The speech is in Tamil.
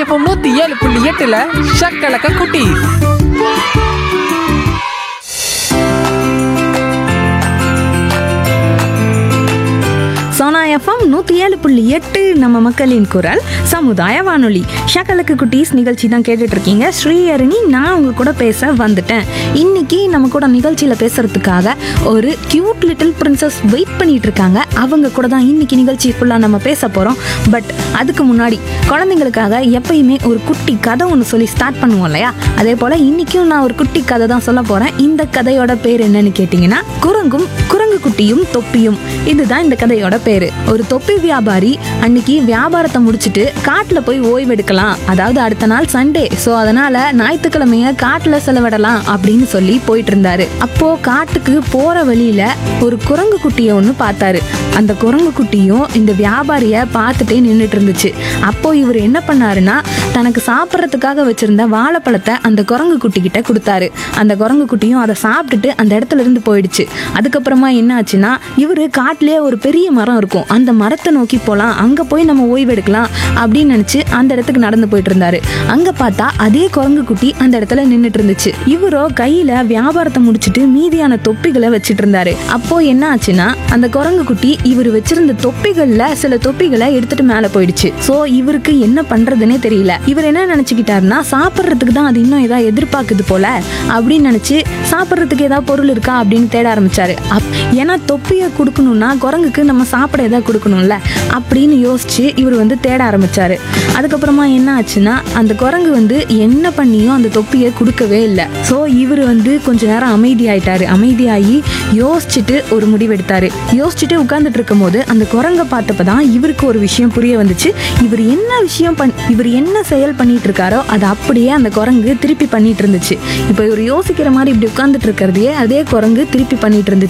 எஃப்எம் நூத்தி ஏழு புள்ளி எட்டுல ஷக்கலக்க குட்டி சோனா எஃப்எம் நூற்றி ஏழு புள்ளி எட்டு நம்ம மக்களின் குரல் சமுதாய வானொலி ஷக்கலுக்கு குட்டீஸ் நிகழ்ச்சி தான் கேட்டுட்டு இருக்கீங்க ஸ்ரீஹரணி நான் உங்க கூட பேச வந்துட்டேன் இன்னைக்கு நம்ம கூட நிகழ்ச்சியில் பேசுறதுக்காக ஒரு கியூட் லிட்டில் பிரின்சஸ் வெயிட் பண்ணிட்டு இருக்காங்க அவங்க கூட தான் இன்னைக்கு நிகழ்ச்சி ஃபுல்லாக நம்ம பேச போகிறோம் பட் அதுக்கு முன்னாடி குழந்தைங்களுக்காக எப்பயுமே ஒரு குட்டி கதை ஒன்று சொல்லி ஸ்டார்ட் பண்ணுவோம் இல்லையா அதே போல் இன்னைக்கும் நான் ஒரு குட்டி கதை தான் சொல்ல போகிறேன் இந்த கதையோட பேர் என்னன்னு கேட்டிங்கன்னா குரங்கும் குரங்கு குட்டியும் தொப்பியும் இதுதான் இந்த கதையோட பேரு ஒரு தொப்பி வியாபாரி அன்னைக்கு வியாபாரத்தை முடிச்சிட்டு காட்டுல போய் ஓய்வெடுக்கலாம் அதாவது அடுத்த நாள் சண்டே சோ அதனால ஞாயிற்றுக்கிழமைய காட்டுல செலவிடலாம் அப்படின்னு சொல்லி போயிட்டு இருந்தாரு அப்போ காட்டுக்கு போற வழியில ஒரு குரங்கு குட்டியை ஒன்று பார்த்தாரு அந்த குரங்கு குட்டியும் இந்த வியாபாரிய பார்த்துட்டே நின்றுட்டு இருந்துச்சு அப்போ இவர் என்ன பண்ணாருன்னா தனக்கு சாப்பிட்றதுக்காக வச்சிருந்த வாழைப்பழத்தை அந்த குரங்கு குட்டி கிட்ட கொடுத்தாரு அந்த குரங்கு குட்டியும் அதை சாப்பிட்டுட்டு அந்த இடத்துல இருந்து போயிடுச்சு அதுக்கப்புறமா என்ன ஆச்சுன்னா இவரு காட்டிலேயே ஒரு பெரிய மரம் இருக்கும் அந்த மரத்தை நோக்கி போகலாம் அங்க போய் நம்ம ஓய்வெடுக்கலாம் அப்படின்னு நினைச்சு அந்த இடத்துக்கு நடந்து போயிட்டு இருந்தாரு அங்க பார்த்தா அதே குரங்கு குட்டி அந்த இடத்துல நின்றுட்டு இருந்துச்சு இவரோ கையில வியாபாரத்தை முடிச்சிட்டு மீதியான தொப்பிகளை வச்சிட்டு இருந்தாரு அப்போ என்ன ஆச்சுன்னா அந்த குரங்கு குட்டி இவர் வச்சிருந்த தொப்பிகள்ல சில தொப்பிகளை எடுத்துட்டு மேல போயிடுச்சு சோ இவருக்கு என்ன பண்றதுன்னே தெரியல இவர் என்ன நினைச்சுக்கிட்டாருன்னா சாப்பிட்றதுக்கு தான் அது இன்னும் ஏதாவது எதிர்பார்க்குது போல அப்படின்னு நினைச்சு சாப்பிட்றதுக்கு ஏதாவது பொருள் இருக்கா அப்படின்னு தேட ஆரம்பிச்சாரு அப் ஏன்னா தொப்பியை கொடுக்கணும்னா குரங்குக்கு நம்ம சாப்பிட ஏதாவது கொடுக்கணும்ல அப்படின்னு யோசிச்சு இவர் வந்து தேட ஆரம்பிச்சாரு அதுக்கப்புறமா என்ன ஆச்சுன்னா அந்த குரங்கு வந்து என்ன பண்ணியும் அந்த தொப்பியை கொடுக்கவே இல்லை ஸோ இவர் வந்து கொஞ்ச நேரம் அமைதியாயிட்டாரு அமைதியாகி யோசிச்சுட்டு ஒரு முடிவெடுத்தாரு யோசிச்சுட்டு உட்கார்ந்துட்டு இருக்கும்போது அந்த குரங்கை பார்த்தப்பதான் இவருக்கு ஒரு விஷயம் புரிய வந்துச்சு இவர் என்ன விஷயம் பண் இவர் என்ன செயல் பண்ணிட்டு இருக்காரோ அதை அப்படியே அந்த குரங்கு திருப்பி பண்ணிட்டு இருந்துச்சு இப்போ இவர் யோசிக்கிற மாதிரி இப்படி உட்கார்ந்துட்டு இருக்கிறதையே அதே குரங்கு திருப்பி பண்ணிட்டு இருந்துச்சு